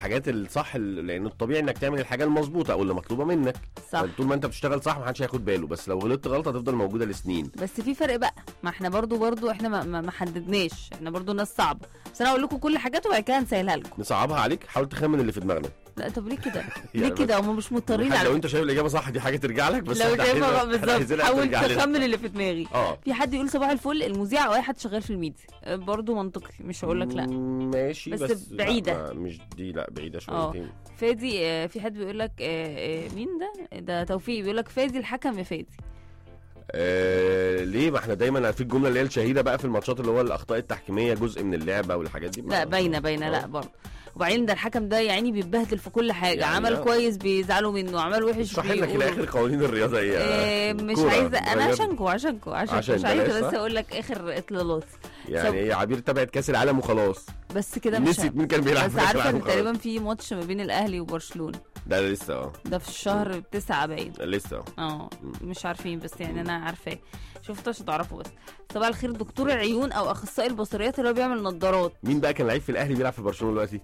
الحاجات الصح ال- لان الطبيعي انك تعمل الحاجه المظبوطه او اللي مطلوبه منك صح طول ما انت بتشتغل صح محدش هياخد باله بس لو غلطت غلطه هتفضل موجوده لسنين بس في فرق بقى ما احنا برضو برضو احنا ما, ما, ما حددناش احنا برضو ناس صعبه بس انا اقول لكم كل حاجات وبعد كده هنسهلها لكم نصعبها عليك حاول تخمن اللي في دماغنا لا طب ليه كده ليه يعني كده هم مش مضطرين حتى لو على انت شايف الاجابه صح دي حاجه ترجع لك بس لو احنا شايفها عايزينها- بقى احنا بالظبط عايزينها حاول ترجع لنا. تخمن اللي في دماغي اه في حد يقول صباح الفل المذيع او اي حد شغال في الميديا أه، برضو منطقي مش هقول لك لا مم، ماشي بس بس, لا، بعيدة. ما- مش دي لا بعيده اه. شويتين فادي آه، في حد بيقول لك آه، آه، مين ده ده توفيق بيقول لك فادي الحكم يا فادي آه ليه ما احنا دايما في الجمله اللي هي الشهيره بقى في الماتشات اللي هو الاخطاء التحكيميه جزء من اللعبه والحاجات دي لا ما- باينه باينه لا اه. برضه وبعدين ده الحكم ده يعني بيتبهدل في كل حاجه يعني عمل لا. كويس بيزعلوا منه عمل وحش اشرح لك بيقولوا. الاخر قوانين الرياضه ايه آه، مش كورة، عايزه انا غير- عشانكو عشانكو عشان عشان مش عايزه بلاش، بس صح؟ اقول لك اخر اطلالات يعني ايه عبير تبعت كاس العالم وخلاص بس كده مش نسيت مين كان بيلعب بس في كاس عارفه العالم ان وخلاص. تقريبا في ماتش ما بين الاهلي وبرشلونه ده لسه اه ده في الشهر تسعة باين لسه اه اه مش عارفين بس يعني انا عارفاه شفت عشان تعرفوا بس صباح الخير دكتور العيون او اخصائي البصريات اللي هو بيعمل نظارات مين بقى كان لعيب في الاهلي بيلعب في برشلونه دلوقتي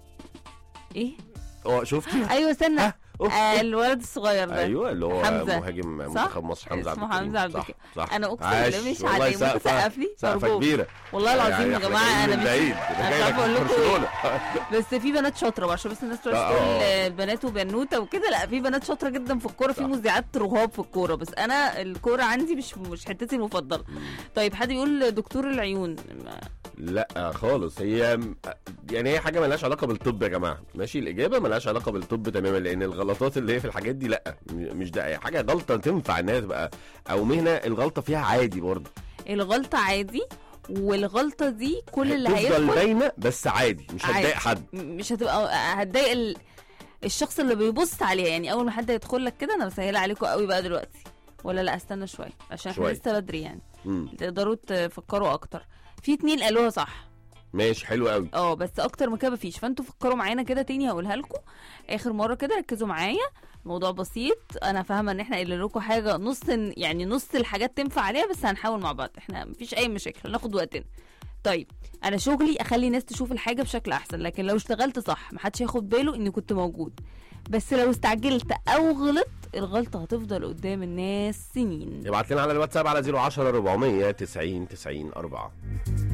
ايه اه شفتي ايوه استنى ها أوف. آه الولد الصغير ده ايوه اللي هو حمزة. مهاجم صح؟ منتخب مصر حمزه عبد اسمه الكريم حمزة عبد صح الكريم. صح انا اقسم عاش. بالله مش والله عليه سقفة- ممكن تسقف لي سقفه أرجوك. كبيره والله العظيم يا احنا جماعه جايين انا من مش بعيد ده أنا جاي لك خايفة أقول من لكم إيه. برشلونه بس في بنات شاطره بقى عشان بس الناس تقعد لا، تقول آه. آه، بنات وبنوته وكده لا في بنات شاطره جدا في الكوره في صح. مذيعات رهاب في الكوره بس انا الكوره عندي مش مش حتتي المفضله طيب حد يقول دكتور العيون ما- لا خالص هي يعني هي حاجه ملهاش علاقه بالطب يا جماعه ماشي الاجابه ملهاش علاقه بالطب تماما لان الغلطات اللي هي في الحاجات دي لا م- مش ده هي حاجه غلطه تنفع انها تبقى او مهنه الغلطه فيها عادي برضه الغلطه عادي والغلطه دي كل اللي تفضل هيدخل باينه بس عادي مش عادي. هتضايق حد م- مش هتبقى هتضايق ال... الشخص اللي بيبص عليها يعني اول ما حد يدخل لك كده انا بسهلها عليكم قوي بقى دلوقتي ولا لا استنى شويه عشان احنا شوية. لسه بدري يعني مم. تقدروا تفكروا اكتر في اتنين قالوها صح ماشي حلو قوي اه بس اكتر من كده مفيش فانتوا فكروا معانا كده تاني هقولها لكم اخر مره كده ركزوا معايا موضوع بسيط انا فاهمه ان احنا قايلين لكم حاجه نص يعني نص الحاجات تنفع عليها بس هنحاول مع بعض احنا مفيش اي مشاكل هناخد وقتنا طيب انا شغلي اخلي الناس تشوف الحاجه بشكل احسن لكن لو اشتغلت صح محدش هياخد باله اني كنت موجود بس لو استعجلت او غلطت الغلطه هتفضل قدام الناس سنين ابعت لنا على الواتساب على 010 400 90 90 4